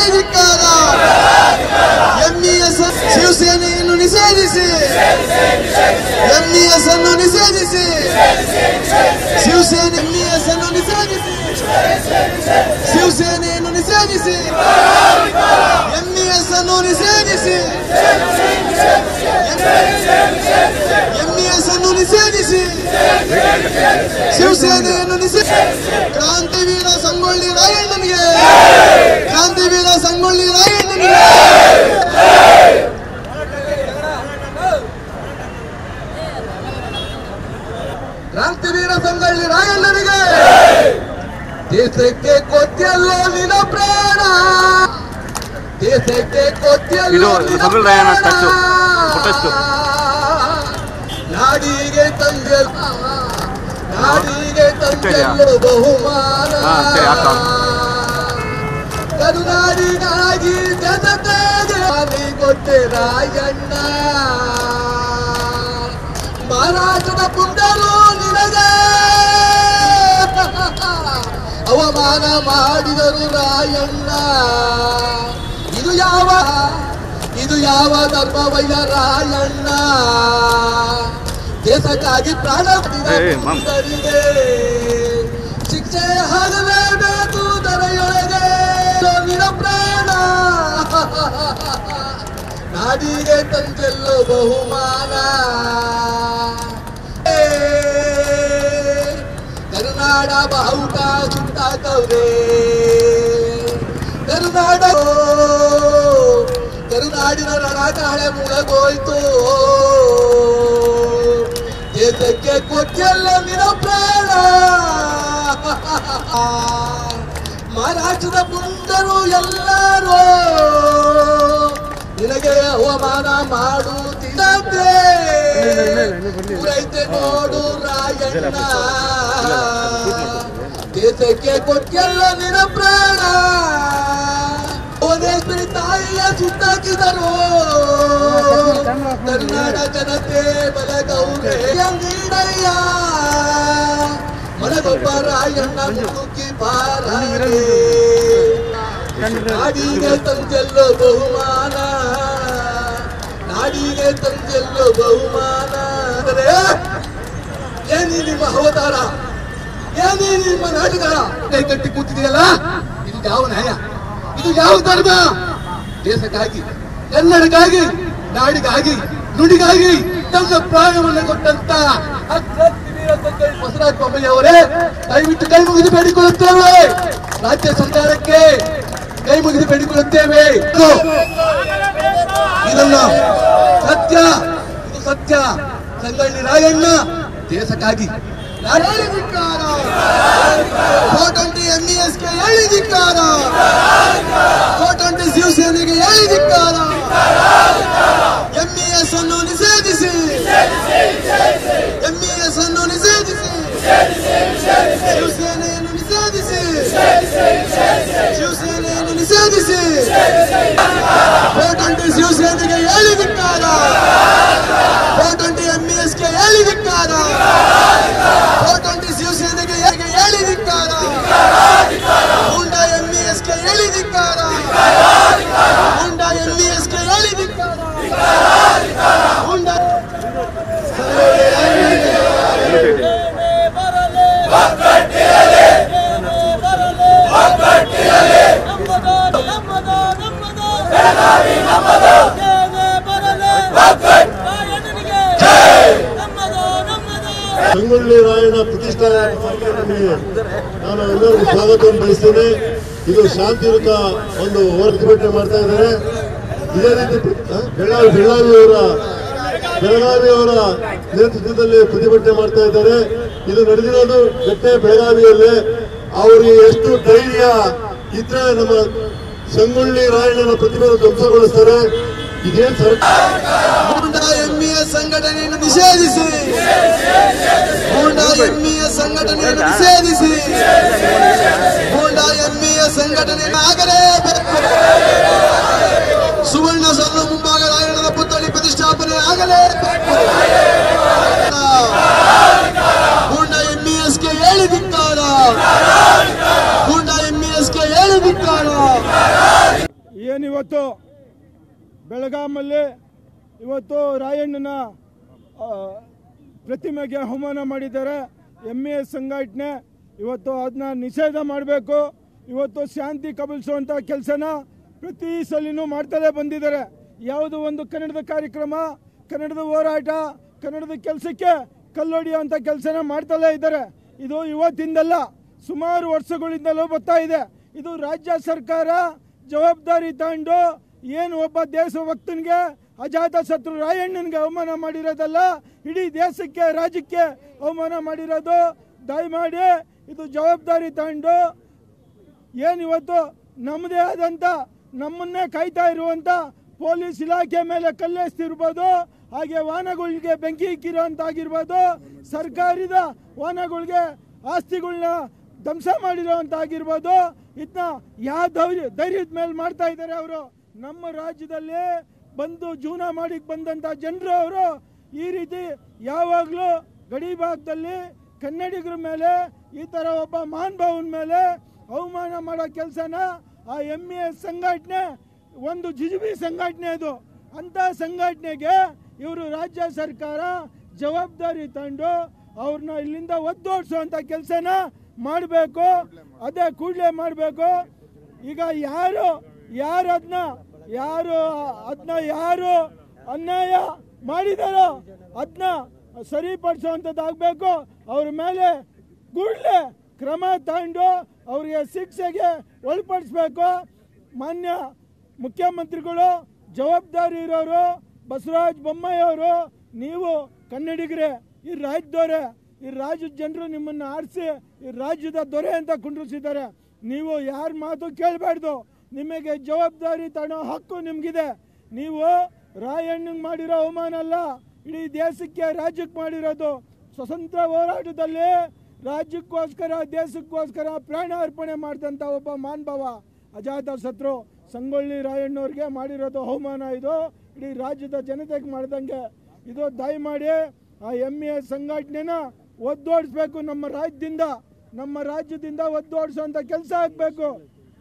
ಧಿಕ್ಕಾರ ಎಂಇಎಸ್ ಶಿವಸೇನೆಯನ್ನು ನಿಷೇಧಿಸಿ ಎಂಇಎಸ್ ಅನ್ನು ನಿಷೇಧಿಸಿ ಶಿವಸೇನೆ ಎಂಇಎಸ್ ಅನ್ನು ನಿಷೇಧಿಸಿ ಶಿವಸೇನೆಯನ್ನು ನಿಷೇಧಿಸಿ ಎಂಇಎಸ್ ಅನ್ನು ನಿಷೇಧಿಸಿ ಎಂಇಎಸ್ ಅನ್ನು ನಿಷೇಧಿಸಿ ಶಿವಸೇನೆಯನ್ನು ನಿಷೇಧಿಸಿ ಕ್ರಾಂತಿವೀರ ಸಂಗೊಳ್ಳಿ ರಾಯಣ್ಣನಿಗೆ ಕ್ರಾಂತಿವೀರ ಸಂಗೊಳ್ಳಿ ರಾಯಣ್ಣನಿಗೆ ಕ್ರಾಂತಿವೀರ ಸಂಗೊಳ್ಳಿ ರಾಯಣ್ಣನಿಗೆ ದೇಶಕ್ಕೆ ಕೊತ್ತಿಯಲ್ಲೋ ನಿನ ಪ್ರಾಣ ದೇಶಕ್ಕೆ ಕೊತ್ತಿಯಲ್ಲೋ ಇದು ನಿನ ಸಂಗೊಳ್ಳಿ ರಾಯಣ್ಣ ಪ್ರಾಣ. statue. ಫೋಟೋ ನಾಡಿಗೆ ತಂದೆ ನಾಡಿಗೆ ತಂದೆಲ್ಲೋ ಬಹುಮಾನ ಹಾ, ಸರಿ, ಹಾಕು. ಕರುನಾಡಿಗಾಗಿ ಜನತೆಗೆ ಹಾನಿ ಕೊಟ್ಟೆ ರಾಯಣ್ಣ ಮಹಾರಾಷ್ಟ್ರದ ಪುಂಡರು ನಿನಗೆ ಅವಮಾನ ಮಾಡಿದರು ರಾಯಣ್ಣ ಇದು ಯಾವ ಇದು ಯಾವ ಧರ್ಮವಯ್ಯ ರಾಯಣ್ಣ ದೇಶಕ್ಕಾಗಿ ಪ್ರಾಣ ಬಿಟ್ಟಿದ ಏ, ಮಾಮ್. ಪುಂಡರಿಗೆ ಶಿಕ್ಷೆ ಆಗಲೇಬೇಕು ದರೆಯೊಳಗೆ ನಿನ ಪ್ರಾಣ ನಾಡಿಗೆ ತಂದೆಲ್ಲೋ ಬಹುಮಾನ ಏ, ಕರುನಾಡ ಬಾವುಟ ಸುಟ್ಟಾಕವ್ರೆ ಕರುನಾಡ ಕರುನಾಡಿನ ರಣಕಾಳೆ ಮುಳಗೋಯ್ತು ದೇಶಕ್ಕೆ ಕೊಚ್ಚಲ್ಲ ನಿನ ಪ್ರಾಣ ಮಹಾರಾಷ್ಟ್ರದ ಪುಂಡರು ಎಲ್ಲರೂ ನಿನಗೆ ಅವಮಾನ ಮಾಡುತ್ತಿದ್ದಂತೆ ಪೂರೈತೆ ನೋಡು ರಾಯಣ್ಣ ದೇಶಕ್ಕೆ ಕೊಟ್ಟೆಲ್ಲ ನಿನ ಪ್ರಾಣ ಭುವನೇಶ್ವರಿ ತಾಯಿಯ ಸುತ್ತಾಕಿದರು ಕನ್ನಡ ಜನತೆ ಬಲಗೌರೆ ನೀಡಯ್ಯ ಮಲಗೊಬ್ಬ ರಾಯಣ್ಣ ಮುಳುಕಿ ಬಾರಾಗೆ ನಾಡಿಗೆ ತಂದೆಲ್ಲೋ ಬಹುಮಾನ ನಾಡಿಗೆ ತಂದೆಲ್ಲೋ ಬಹುಮಾನ ಅಂದರೆ ಏನಿ ನಿಮ್ಮ ಅವತಾರ ಏನಿ ನಿಮ್ಮ ನಾಟಕ ಕೈ ಕಟ್ಟಿ ಕೂತಿದೆಯಲ್ಲ ಇದು ಯಾವ ನ್ಯಾಯ ಇದು ಯಾವ ಧರ್ಮ ದೇಶಕ್ಕಾಗಿ ಕನ್ನಡಕ್ಕಾಗಿ ನಾಡಿಗಾಗಿ ನುಡಿಗಾಗಿ ತನ್ನ ಪ್ರಾಣವನ್ನು ಕೊಟ್ಟಂತ ಅಕ್ರಾಂತಿವೀರ ಸಂಗೊಳ್ಳಿ ಬಸವರಾಜ ಬೊಮ್ಮಾಯಿ ಅವರೇ ದಯವಿಟ್ಟು ಕೈ ಮುಗಿದು ಬೇಡಿಕೊಳ್ಳುತ್ತೇವೆ ರಾಜ್ಯ ಸರ್ಕಾರಕ್ಕೆ ಕೈ ಮುಗಿದು ಬೇಡಿಕೊಳ್ಳುತ್ತೇವೆ ಇದು ಇದನ್ನ ಸತ್ಯ ಇದು ಸತ್ಯ ಸಂಗೊಳ್ಳಿ ರಾಯಣ್ಣ ದೇಶಕ್ಕಾಗಿ ಹೇಳಿದಿಕ್ಕಾರ ಕೋಟಂಟಿ ಎಂಇಎಸ್ಗೆ ಹೇಳಿದಿಕ್ಕಾರ ಕೋಟಂಟಿ ಶಿವಸೇನೆಗೆ ಹೇಳಿದಿಕ್ಕಾರ ಎಂಇಎಸ್ ಅನ್ನು ನಿಷೇಧಿಸಿ ಎಂಇಎಸ್ ಅನ್ನು ನಿಷೇಧಿಸಿ ಶಿವಸೇನೆಯನ್ನು ನಿಷೇಧಿಸಿ ಶಿವಸೇನೆಯನ್ನು ನಿಷೇಧಿಸಿ ಕೋಟಂಟಿ ಶಿವಸೇನೆಗೆ ಹೇಳಿದಿಕ್ಕಾರ ಕೋಟಂಟಿ ಎಂಇಎಸ್ಗೆ ಹೇಳಿದಿಕ್ಕಾರ ಕೋಟಂಟಿ ಶಿವಸೇನೆಗೆ ಹೇಗೆ ಹೇಳಿದಿಕ್ಕಾರ ಹುಂಡಾ ಎಂಇಎಸ್ಗೆ ಹೇಳಿದಿಕ್ಕಾರ ಹುಂಡಾ ಎಂಇಎಸ್ಗೆ ಹೇಳಿದಿಕ್ಕಾರ ಹುಂಡಾ ಸಂಗೊಳ್ಳಿ ರಾಯಣ್ಣ ಪ್ರತಿಷ್ಠಾನ ಸಂಘಟನೆಗೆ ನಾನು ಎಲ್ಲರಿಗೂ ಸ್ವಾಗತವನ್ನು ಬಯಸ್ತೇನೆ ಇದು ಶಾಂತಿಯುತ ಒಂದು ಪ್ರತಿಭಟನೆ ಮಾಡ್ತಾ ಇದ್ದಾರೆ ಇದೇ ರೀತಿ ಆ, ಬೆಳಗಾವಿ ಬೆಳಗಾವಿಯವರ ಬೆಳಗಾವಿಯವರ ನೇತೃತ್ವದಲ್ಲಿ ಪ್ರತಿಭಟನೆ ಮಾಡ್ತಾ ಇದ್ದಾರೆ ಇದು ನಡೆದಿರೋದು ಘಟನೆ ಬೆಳಗಾವಿಯಲ್ಲೇ ಅವರಿಗೆ ಎಷ್ಟು ಧೈರ್ಯ ಇದ್ರೆ ನಮ್ಮ ಸಂಗೊಳ್ಳಿ ರಾಯಣ್ಣನ ಪ್ರತಿಭೆಯನ್ನು ಧ್ವಂಸಗೊಳಿಸ್ತಾರೆ ಇದೇನ್ ಸರ್ಕಾರ ಗೂಂಡಾ ಎಂಇಎಸ್ ಸಂಘಟನೆಯನ್ನು ನಿಷೇಧಿಸಿ ಗೂಂಡಾ ಎಂಇಎಸ್ ಸಂಘಟನೆಯನ್ನು ನಿಷೇಧಿಸಿ ಗೂಂಡಾ ಎಂಇಎಸ್ ಸಂಘಟನೆಯನ್ನು ಆಗಲೇಬೇಕು ಸುವರ್ಣ ಸಲ್ಲು ಮುಂಭಾಗ ರಾಯಣ್ಣನ ಪುತ್ಥಳಿ ಪ್ರತಿಷ್ಠಾಪನೆ ಆಗಲೇಬೇಕು ಗೂಂಡಾ ಎಂಇಎಸ್ಗೆ ಹೇಳಿದಿಕ್ಕಾರ ಗೂಂಡಾ ಎಂಇಎಸ್ಗೆ ಹೇಳಿದಿಕ್ಕಾರ ಇವತ್ತು ಬೆಳಗಾಮಲ್ಲಿ ಇವತ್ತು ರಾಯಣ್ಣನ ಆ, ಪ್ರತಿಮೆಗೆ ಅವಮಾನ ಮಾಡಿದ್ದಾರೆ ಎಮ್ ಎ ಸಂಘಟನೆ ಇವತ್ತು ಅದನ್ನ ನಿಷೇಧ ಮಾಡಬೇಕು ಇವತ್ತು ಶಾಂತಿ ಕಬಲಿಸುವಂಥ ಕೆಲಸನ ಪ್ರತಿ ಸಲಿನೂ ಮಾಡ್ತಲೇ ಬಂದಿದ್ದಾರೆ ಯಾವುದು ಒಂದು ಕನ್ನಡದ ಕಾರ್ಯಕ್ರಮ ಕನ್ನಡದ ಹೋರಾಟ ಕನ್ನಡದ ಕೆಲಸಕ್ಕೆ ಕಲ್ಲೊಡೆಯುವಂಥ ಕೆಲಸನ ಮಾಡ್ತಲೇ ಇದ್ದಾರೆ ಇದು ಇವತ್ತಿಂದಲ್ಲ ಸುಮಾರು ವರ್ಷಗಳಿಂದಲೂ ಬರ್ತಾ ಇದೆ ಇದು ರಾಜ್ಯ ಸರ್ಕಾರ ಜವಾಬ್ದಾರಿ ತಗೊಂಡು ಏನು ಒಬ್ಬ ದೇಶಭಕ್ತನಿಗೆ ಅಜಾತ ಶತ್ರು ರಾಯಣ್ಣನಿಗೆ ಅವಮಾನ ಮಾಡಿರೋದಲ್ಲ ಇಡೀ ದೇಶಕ್ಕೆ ರಾಜ್ಯಕ್ಕೆ ಅವಮಾನ ಮಾಡಿರೋದು ದಯಮಾಡಿ ಇದು ಜವಾಬ್ದಾರಿ ತಗೊಂಡು ಏನಿವತ್ತು ನಮ್ಮದೇ ಆದಂಥ ನಮ್ಮನ್ನೇ ಕಾಯ್ತಾ ಇರುವಂಥ ಪೊಲೀಸ್ ಇಲಾಖೆ ಮೇಲೆ ಕಲ್ಲೆಸ್ತಿರ್ಬೋದು ಹಾಗೆ ವಾಹನಗಳಿಗೆ ಬೆಂಕಿ ಇಕ್ಕಿರೋಂತಾಗಿರ್ಬೋದು ಸರ್ಕಾರದ ವಾಹನಗಳಿಗೆ ಆಸ್ತಿಗಳನ್ನ ಧ್ವಂಸ ಮಾಡಿರೋಂತಾಗಿರ್ಬೋದು ಇದನ್ನ ಯಾವ ಧೈರ್ಯ ಧೈರ್ಯದ ಮೇಲೆ ಮಾಡ್ತಾ ಇದ್ದಾರೆ ಅವರು ನಮ್ಮ ರಾಜ್ಯದಲ್ಲಿ ಬಂದು ಜೀವನ ಮಾಡಿ ಬಂದಂಥ ಜನರು ಅವರು ಈ ರೀತಿ ಯಾವಾಗಲೂ ಗಡಿ ಭಾಗದಲ್ಲಿ ಕನ್ನಡಿಗರ ಮೇಲೆ ಈ ಥರ ಒಬ್ಬ ಮಹಾನುಭಾವನ ಮೇಲೆ ಅವಮಾನ ಮಾಡೋ ಕೆಲಸನ ಆ ಎಮ್ ಎ ಸಂಘಟನೆ ಒಂದು ಜಿಜುಬಿ ಸಂಘಟನೆ ಅದು ಅಂಥ ಸಂಘಟನೆಗೆ ಇವರು ರಾಜ್ಯ ಸರ್ಕಾರ ಜವಾಬ್ದಾರಿ ತಗೊಂಡು ಅವ್ರನ್ನ ಇಲ್ಲಿಂದ ಒದ್ದೋಡಿಸುವಂಥ ಕೆಲಸನ ಮಾಡಬೇಕು ಅದೇ ಕೂಡಲೇ ಮಾಡಬೇಕು ಈಗ ಯಾರು ಯಾರು ಅದನ್ನ ಯಾರು ಅದನ್ನ ಯಾರು ಅನ್ಯಾಯ ಮಾಡಿದಾರೋ ಅದನ್ನ ಸರಿಪಡಿಸುವಂಥದ್ದಾಗಬೇಕು ಅವ್ರ ಮೇಲೆ ಕೂಡಲೇ ಕ್ರಮ ತಗೊಂಡು ಅವರಿಗೆ ಶಿಕ್ಷೆಗೆ ಒಳಪಡಿಸ್ಬೇಕು ಮಾನ್ಯ ಮುಖ್ಯಮಂತ್ರಿಗಳು ಜವಾಬ್ದಾರಿ ಇರೋರು ಬಸವರಾಜ ಬೊಮ್ಮಾಯಿ ಅವರು ನೀವು ಕನ್ನಡಿಗರೇ ಈ ರಾಜ್ಯದವರೇ ಈ ರಾಜ್ಯದ ಜನರು ನಿಮ್ಮನ್ನು ಆರಿಸಿ ಈ ರಾಜ್ಯದ ದೊರೆ ಅಂತ ಕುಂಡ್ರಿಸಿದ್ದಾರೆ ನೀವು ಯಾರ ಮಾತು ಕೇಳಬಾರ್ದು ನಿಮಗೆ ಜವಾಬ್ದಾರಿ ತಗೊಳ್ಳೋ ಹಕ್ಕು ನಿಮಗಿದೆ ನೀವು ರಾಯಣ್ಣಂಗೆ ಮಾಡಿರೋ ಅವಮಾನ ಅಲ್ಲ ಇಡೀ ದೇಶಕ್ಕೆ ರಾಜ್ಯಕ್ಕೆ ಮಾಡಿರೋದು ಸ್ವತಂತ್ರ ಹೋರಾಟದಲ್ಲಿ ರಾಜ್ಯಕ್ಕೋಸ್ಕರ ದೇಶಕ್ಕೋಸ್ಕರ ಪ್ರಾಣ ಅರ್ಪಣೆ ಮಾಡಿದಂಥ ಒಬ್ಬ ಮಾನ್ಭವ ಅಜಾತ ಶತ್ರು ಸಂಗೊಳ್ಳಿ ರಾಯಣ್ಣವ್ರಿಗೆ ಮಾಡಿರೋದು ಅವಮಾನ ಇದು ಇಡೀ ರಾಜ್ಯದ ಜನತೆಗೆ ಮಾಡ್ದಂಗೆ ಇದು ದಯಮಾಡಿ ಆ ಎಮ್ ಎ ಸಂಘಟನೆನ ಒದ್ದೋಡಿಸ್ಬೇಕು ನಮ್ಮ ರಾಜ್ಯದಿಂದ ನಮ್ಮ ರಾಜ್ಯದಿಂದ ಒದ್ದೋಡಿಸುವಂಥ ಕೆಲಸ ಆಗಬೇಕು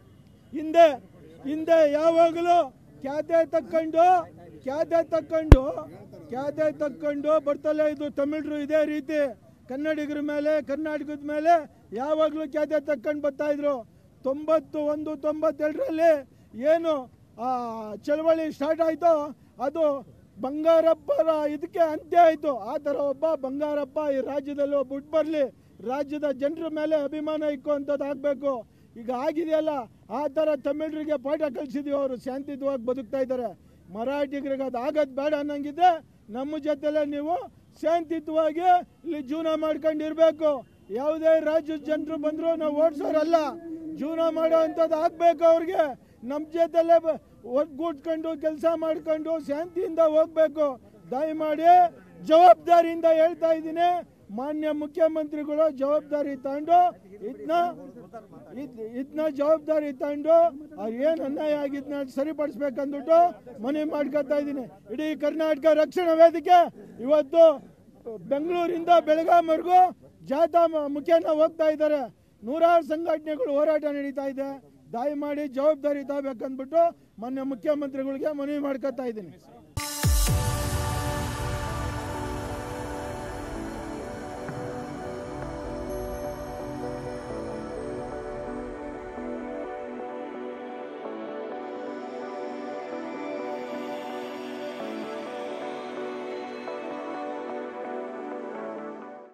ಹಿಂದೆ ಹಿಂದೆ ಯಾವಾಗಲೂ ಖ್ಯಾತೆ ತಕ್ಕೊಂಡು ಖ್ಯಾತೆ ತಕ್ಕೊಂಡು ಖ್ಯಾತೆ ತಕ್ಕೊಂಡು ಬರ್ತಲೇ ಇದು ತಮಿಳರು ಇದೇ ರೀತಿ ಕನ್ನಡಿಗರ ಮೇಲೆ ಕರ್ನಾಟಕದ ಮೇಲೆ ಯಾವಾಗಲೂ ಖ್ಯಾತೆ ತಕ್ಕೊಂಡು ಬರ್ತಾ ಇದ್ರು ತೊಂಬತ್ತು ಒಂದು ತೊಂಬತ್ತೆರಡರಲ್ಲಿ ಏನು ಆ ಚಳವಳಿ ಸ್ಟಾರ್ಟ್ ಆಯಿತು ಅದು ಬಂಗಾರಪ್ಪರ ಇದಕ್ಕೆ ಅಂತ್ಯ ಆಯಿತು ಆ ಥರ ಒಬ್ಬ ಬಂಗಾರಪ್ಪ ಈ ರಾಜ್ಯದಲ್ಲಿ ಒಬ್ಬ ಹುಟ್ಟು ಬರಲಿ ರಾಜ್ಯದ ಜನರ ಮೇಲೆ ಅಭಿಮಾನ ಇಕ್ಕುವಂಥದ್ದು ಆಗಬೇಕು ಈಗ ಆಗಿದೆಯಲ್ಲ ಆ ಥರ ತಮಿಳರಿಗೆ ಪಾಠ ಕಲಿಸಿದೀವಿ ಅವರು ಶಾಂತಿಯುತವಾಗಿ ಬದುಕ್ತಾ ಇದ್ದಾರೆ ಮರಾಠಿಗರಿಗೆ ಅದು ಆಗೋದು ಬೇಡ ಅನ್ನಂಗಿದ್ರೆ ನಮ್ಮ ಜೊತೆಲೆ ನೀವು ಶಾಂತಿಯುತವಾಗಿ ಇಲ್ಲಿ ಜೀವನ ಮಾಡ್ಕೊಂಡಿರ್ಬೇಕು ಯಾವುದೇ ರಾಜ್ಯದ ಜನರು ಬಂದರೂ ನಾವು ಓಡಿಸೋರಲ್ಲ ಜೀವನ ಮಾಡೋ ಅಂಥದ್ದು ಆಗ್ಬೇಕು ಅವ್ರಿಗೆ ನಮ್ಮ ಜೊತೆಲೆ ಬ- ಒಗ್ಗೂಡ್ಕೊಂಡು ಕೆಲಸ ಮಾಡ್ಕೊಂಡು ಶಾಂತಿಯಿಂದ ಹೋಗ್ಬೇಕು ದಯಮಾಡಿ ಜವಾಬ್ದಾರಿಯಿಂದ ಹೇಳ್ತಾ ಇದ್ದೀನಿ ಮಾನ್ಯ ಮುಖ್ಯಮಂತ್ರಿಗಳು ಜವಾಬ್ದಾರಿ ತಗೊಂಡು ಇದನ್ನ ಇದನ್ನ ಜವಾಬ್ದಾರಿ ತಗೊಂಡು ಅವ್ರು ಏನು ಅನ್ಯಾಯ ಆಗಿದ್ನ ಸರಿಪಡಿಸ್ಬೇಕಂದ್ಬಿಟ್ಟು ಮನವಿ ಮಾಡ್ಕೊತಾ ಇದ್ದೀನಿ ಇಡೀ ಕರ್ನಾಟಕ ರಕ್ಷಣಾ ವೇದಿಕೆ ಇವತ್ತು ಬೆಂಗಳೂರಿಂದ ಬೆಳಗಾಂವರೆಗೂ ಜಾಥಾ ಮ- ಮುಖೇನ ಹೋಗ್ತಾ ಇದ್ದಾರೆ ನೂರಾರು ಸಂಘಟನೆಗಳು ಹೋರಾಟ ನಡೀತಾ ಇದೆ ದಯಮಾಡಿ ಜವಾಬ್ದಾರಿ ತಗೋಬೇಕಂದ್ಬಿಟ್ಟು ಮಾನ್ಯ ಮುಖ್ಯಮಂತ್ರಿಗಳಿಗೆ ಮನವಿ ಮಾಡ್ಕೊತಾ ಇದ್ದೀನಿ